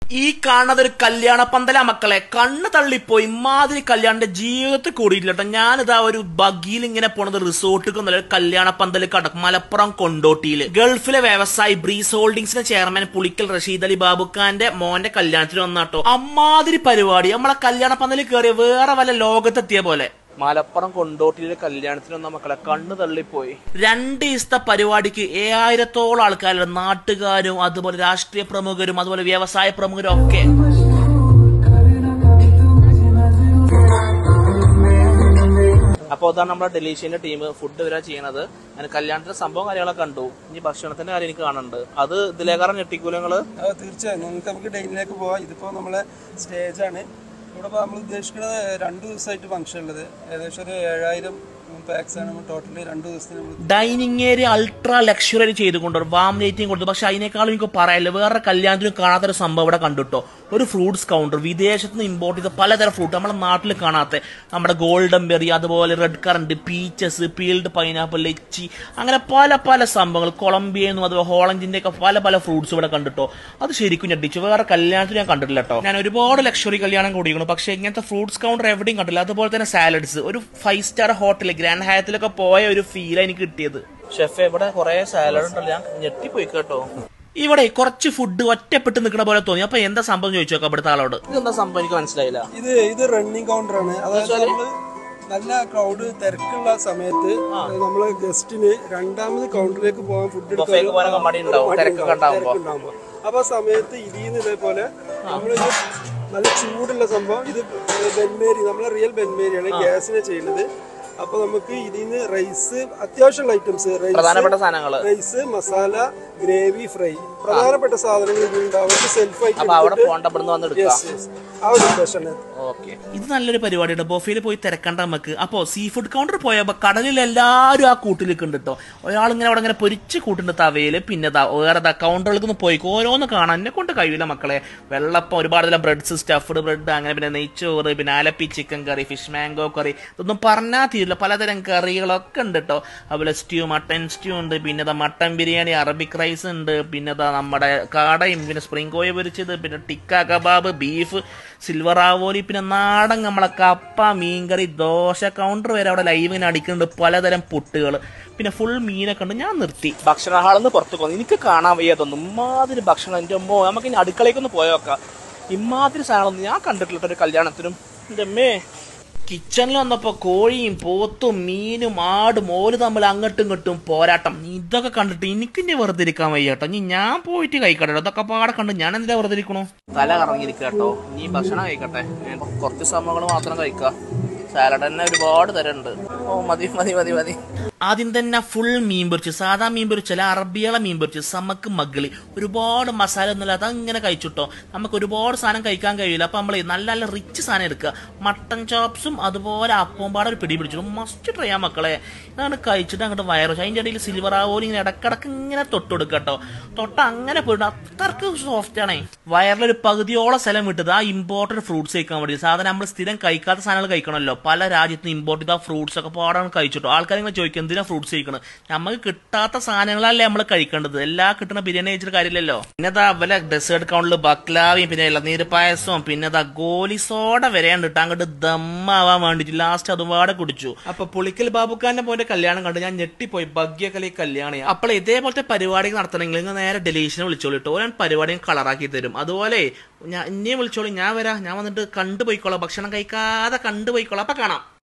ഈ കാണുന്നത് ഒരു കല്യാണ പന്തല മക്കളെ കണ്ണ് തള്ളിപ്പോയി ഇമാതിരി കല്യാണിന്റെ ജീവിതത്തിൽ കൂടിയില്ല കേട്ടോ ഞാനിതാ ഒരു ബഗിയിൽ ഇങ്ങനെ പോണത് റിസോർട്ടിൽ ഒന്നല്ല ഒരു കല്യാണ പന്തൽ കടക്കും മലപ്പുറം കൊണ്ടോട്ടിയിൽ ഗൾഫിലെ വ്യവസായി ബ്രീസ് ഹോൾഡിംഗ്സിന്റെ ചെയർമാൻ പുളിക്കൽ റഷീദ് അലി ബാബുഖാന്റെ മോന്റെ കല്യാണത്തിന് വന്നാട്ടോ അമ്മാതിരി പരിപാടി നമ്മളെ കല്യാണ പന്തലിൽ കയറിയ വേറെ വല്ല ലോകത്തെത്തിയ പോലെ മലപ്പുറം കൊണ്ടോട്ടിയിലെ കല്യാണത്തിന് വന്ന മക്കളെ കണ്ണു തള്ളിപ്പോയി രണ്ട് ദിവസത്തെ പരിപാടിക്ക് ഏഴായിരത്തോളം ആൾക്കാരുടെ നാട്ടുകാരും അതുപോലെ രാഷ്ട്രീയ പ്രമുഖരും അതുപോലെ വ്യവസായ പ്രമുഖരും ഒക്കെ അപ്പോൾ അതാണ് നമ്മുടെ ഡെലീഷ്യന്റെ ടീം ഫുഡ് വരാ ചെയ്യണത് ഞാൻ കല്യാണത്തിന്റെ സംഭവം കാര്യങ്ങളൊക്കെ കണ്ടു ഇനി ഭക്ഷണത്തിന്റെ കാര്യം എനിക്ക് കാണുന്നുണ്ട് അത് ഇതിലേക്കാരം ഞെട്ടിക്കൂലങ്ങള് ആ, തീർച്ചയായും നിങ്ങൾക്ക് നമുക്ക് ഡെയിനിലേക്ക് പോവാം ഇതിപ്പോ നമ്മളെ സ്റ്റേജാണ് ഇവിടെ ഇപ്പൊ നമ്മൾ ഉദ്ദേശിക്കുന്നത് രണ്ട് ദിവസമായിട്ട് ഫംഗ്ഷൻ ഉള്ളത് ഏകദേശം ഒരു ഏഴായിരം പാക്സ് ആണ് ടോട്ടല് രണ്ട് ദിവസത്തിന് നമ്മൾ ഡൈനിങ് ഏരിയ അൾട്രാ ലക്ഷറി ചെയ്തുകൊണ്ട് വാം ലൈറ്റിംഗ് കൊടുത്തു പക്ഷെ അതിനേക്കാളും എനിക്ക് പറയാനില്ല വേറെ കല്യാണത്തിനും കാണാത്തൊരു സംഭവം ഇവിടെ കണ്ടുട്ടോ ഒരു ഫ്രൂട്ട്സ് കൗണ്ടർ വിദേശത്ത് നിന്ന് ഇമ്പോർട്ട് ചെയ്ത പലതരം ഫ്രൂട്ട് നമ്മുടെ നാട്ടിൽ കാണാത്ത നമ്മുടെ ഗോൾഡൻ ബെറി അതുപോലെ red currant peaches peeled pineapple lychee അങ്ങനെ പല പല സംഭവങ്ങൾ കൊളംബിയയിൽ നിന്നും അതുപോലെ ഹോളണ്ടിന്റെ ഒക്കെ പല പല ഫ്രൂട്ട്സ് ഇവിടെ കണ്ടിട്ടോ അത് ശരിക്കും ഞെട്ടിച്ചു വേറെ കല്യാണത്തിന് ഞാൻ കണ്ടിട്ടില്ല കേട്ടോ ഞാൻ ഒരുപാട് ലക്ഷറി കല്യാണം കൂടിയിരുന്നു പക്ഷെ ഇങ്ങനത്തെ ഫ്രൂട്ട്സ് കൗണ്ടർ എവിടെയും കണ്ടില്ല അതുപോലെ തന്നെ സാലഡ്സ് ഒരു ഫൈവ് സ്റ്റാർ ഹോട്ടൽ ഗ്രാൻഡ് ഹയത്തിലൊക്കെ പോയ ഒരു ഫീൽ എനിക്ക് കിട്ടിയത് ഷെഫ് ഇവിടെ കുറെ സാലഡ് ഉണ്ടല്ലോ ഞാൻ ഞെട്ടിപ്പോയി കേട്ടോ ഇവിടെ കുറച്ച് ഫുഡ് ഒറ്റപ്പെട്ട് നിൽക്കുന്ന പോലെ തോന്നി അപ്പൊ എന്താ സംഭവം ചോദിച്ചു നോക്കാം ഇവിടുത്തെ ആളോട് ഇതെന്താ സംഭവം എനിക്ക് മനസ്സിലായില്ല ഇത് ഇത് റണ്ണിങ് കൗണ്ടർ ആണ് അതായത് നമ്മള് നല്ല ക്രൗഡ് തിരക്കുള്ള സമയത്ത് നമ്മള് ഗസ്റ്റിന് രണ്ടാമത് കൗണ്ടറിലേക്ക് പോകാൻ ഫുഡ് ബൊഫേക്ക് പോകാനൊക്കെ മടി ഉണ്ടാവും തിരക്കൊക്കെ ഉണ്ടാവുമ്പോ ഉണ്ടാകുമ്പോ അപ്പൊ ആ സമയത്ത് ഇതിന്ന് ഇതേപോലെ നമ്മളിത് നല്ല ചൂടുള്ള സംഭവം ഇത് ബെന്മേരി നമ്മളെ റിയൽ ബെന്മേരിയാണ് ഗ്യാസിനെ ചെയ്യുന്നത് അപ്പൊ നമുക്ക് ഇതിന്ന് റൈസ് അത്യാവശ്യമുള്ള ഐറ്റംസ് റൈസ് പ്രധാനപ്പെട്ട സാധനങ്ങള് റൈസ് മസാല ഗ്രേവി ഫ്രൈ പ്രധാനപ്പെട്ട സാധനങ്ങൾ ഇതിലുണ്ട് അവർക്ക് സെൽഫ് ആയിട്ട് അപ്പൊ അവിടെ പോകണ്ട ഇവിടുന്ന് വന്ന് എടുക്കാം Yes, yes. ആ ഒരു ഉദ്ദേശമാണ് ഓക്കെ ഇത് നല്ലൊരു പരിപാടിയാണ് ബൊഫയിൽ പോയി തിരക്കണ്ട നമുക്ക് അപ്പോൾ സീ ഫുഡ് കൗണ്ടർ പോയപ്പോൾ കടലിൽ എല്ലാവരും ആ കൂട്ടിൽ നിൽക്കുന്നുണ്ട് കേട്ടോ ഒരാൾ ഇങ്ങനെ അവിടെ ഇങ്ങനെ പൊരിച്ച് കൂട്ടുണ്ട് തവയില് പിന്നെ ദാ വേറെ ദാ കൗണ്ടറിലേക്ക് ഒന്ന് പോയി ഓരോന്ന് കാണാൻ എന്നെ കൊണ്ട് കഴിയില്ല മക്കളെ വെള്ളപ്പം ഒരുപാട് തരം ബ്രെഡ്സ് സ്റ്റഫ്ഡ് ബ്രെഡ് അങ്ങനെ പിന്നെ നെയ്ച്ചോറ് പിന്നെ Alleppey chicken curry fish mango curry ഇതൊന്നും പറഞ്ഞാൽ തീരില്ല പലതരം കറികളൊക്കെ ഉണ്ട് കേട്ടോ അതുപോലെ സ്റ്റ്യൂ മട്ടൻ സ്റ്റ്യൂ ഉണ്ട് പിന്നെ ദാ മട്ടൻ ബിരിയാണി അറബിക് റൈസ് ഉണ്ട് പിന്നെ ദാ നമ്മുടെ കാടയും പിന്നെ സ്പ്രിംഗ് കോയ പൊരിച്ചത് പിന്നെ ടിക്ക കബാബ് ബീഫ് സിൽവർ ആവോലി പിന്നെ നാടൻ നമ്മളെ കപ്പ മീൻകറി ദോശ കൗണ്ടർ വരെ അവിടെ ലൈവിന് അടിക്കുന്നുണ്ട് പലതരം പുട്ടുകൾ പിന്നെ ഫുൾ മീനൊക്കെ ഉണ്ട് ഞാൻ നിർത്തി ഭക്ഷണ ഹാളിൽ നിന്ന് പുറത്ത് പോകുന്നു എനിക്ക് കാണാൻ വയ്യാതൊന്നും ഇമാതിരി ഭക്ഷണം എൻ്റെ അമ്മോ നമുക്ക് ഇനി അടുക്കളയ്ക്കൊന്ന് പോയോക്കാം ഇമാതിരി സാധനമൊന്നും ഞാൻ കണ്ടിട്ടില്ല കേട്ടോ ഒരു കല്യാണത്തിനും എൻ്റെ അമ്മേ കിച്ചണിൽ വന്നപ്പോ കോഴിയും പോത്തും മീനും ആടും ഓല് തമ്മിൽ അങ്ങോട്ടും ഇങ്ങോട്ടും പോരാട്ടം ഇതൊക്കെ കണ്ടിട്ട് എനിക്ക് ഇനി വെറുതെ ഇരിക്കാൻ വയ്യ കേട്ടോ ഇനി ഞാൻ പോയിട്ട് കഴിക്കട്ടെ ഇതൊക്കെ പാടെ കണ്ട് ഞാൻ എന്തിനാ വെറുതെ ഇരിക്കണു തല കറങ്ങിയിരിക്കുക കേട്ടോ ഇനി ഭക്ഷണം കഴിക്കട്ടെ ഞാൻ കുറച്ച് സംഭവങ്ങൾ മാത്രം കഴിക്കാം സാലഡ് തന്നെ ഒരുപാട് തരണ്ട് ഓ മതി മതി മതി മതി ആദ്യം തന്നെ ഫുൾ മീൻ പൊരിച്ച് സാധാ മീൻ പൊരിച്ചല്ല അറബികളെ മീൻ പൊരിച്ച് സമക്ക് മകളി ഒരുപാട് മസാല ഒന്നുമില്ല അതങ്ങനെ കഴിച്ചിട്ടോ നമുക്ക് ഒരുപാട് സാധനം കഴിക്കാൻ കഴിയില്ല അപ്പൊ നമ്മൾ നല്ല നല്ല റിച്ച് സാധനം എടുക്കുക മട്ടൻ ചോപ്സും അതുപോലെ അപ്പവും പാടെ ഒരു പിടി പിടിച്ചു മസ്റ്റ് ട്രൈ ചെയ്യാം മക്കളെ ഇതാണ് കഴിച്ചിട്ട് അങ്ങോട്ട് വയറ് അതിന്റെ ഇടയിൽ സിൽവർ ആവോലി ഇങ്ങനെ ഇടക്കിടക്ക് ഇങ്ങനെ തൊട്ടെടുക്കുക കേട്ടോ തൊട്ട് അങ്ങനെ പോയിട്ട് അത്രക്ക് സോഫ്റ്റ് ആണേ വയറിലൊരു പകുതിയോളം സ്ഥലം വിട്ടത് ആ ഇമ്പോർട്ടഡ് ഫ്രൂട്ട്സ് കഴിക്കാൻ വേണ്ടി സാധാരണ നമ്മൾ സ്ഥിരം കഴിക്കാത്ത സാധനങ്ങൾ കഴിക്കണമല്ലോ പല രാജ്യത്തും ഇമ്പോർട്ട് ചെയ്ത ഫ്രൂട്ട്സ് ഒക്കെ പാടാണ് കഴിച്ചിട്ടോ ആൾക്കാർ ഇങ്ങനെ ചോദിക്കും എന്തിനാ ഫ്രൂട്ട്സ് കഴിക്കണം നമുക്ക് കിട്ടാത്ത സാധനങ്ങളല്ലേ നമ്മൾ കഴിക്കേണ്ടത് എല്ലാ കിട്ടുന്ന ബിരിയാണി കഴിച്ചിട്ട് കാര്യമില്ലല്ലോ പിന്നെ ദാ വല്ല ഡെസേർട്ട് കൗണ്ടിൽ ബക്ലാവിയും പിന്നെ ഇളനീര് പായസവും പിന്നെ ദാ ഗോലി സോഡ വരെയാണ് ഇട്ട് അങ്ങോട്ട് ദമ്മാവാൻ വേണ്ടിട്ട് ലാസ്റ്റ് അതുപാടെ കുടിച്ചു അപ്പൊ പുളിക്കൽ ബാബുക്കാരന്റെ പോലെ കല്യാണം കണ്ട് ഞാൻ ഞെട്ടിപ്പോയി ഭഗ്യകലി കല്യാണം അപ്പോൾ ഇതേപോലത്തെ പരിപാടികൾ നടത്തണമെങ്കിൽ നിങ്ങൾ നേരെ ഡെലീഷനെ വിളിച്ചോളൂ കേട്ടോ ഞാൻ പരിപാടിയും കളറാക്കി തരും അതുപോലെ ഞാൻ ഇനിയും വിളിച്ചോളൂ ഞാൻ വരാം ഞാൻ വന്നിട്ട് കണ്ടുപോയിക്കോളാം ഭക്ഷണം കഴിക്കാതെ കണ്ടുപോയിക്കോളാം അപ്പൊ കാണാം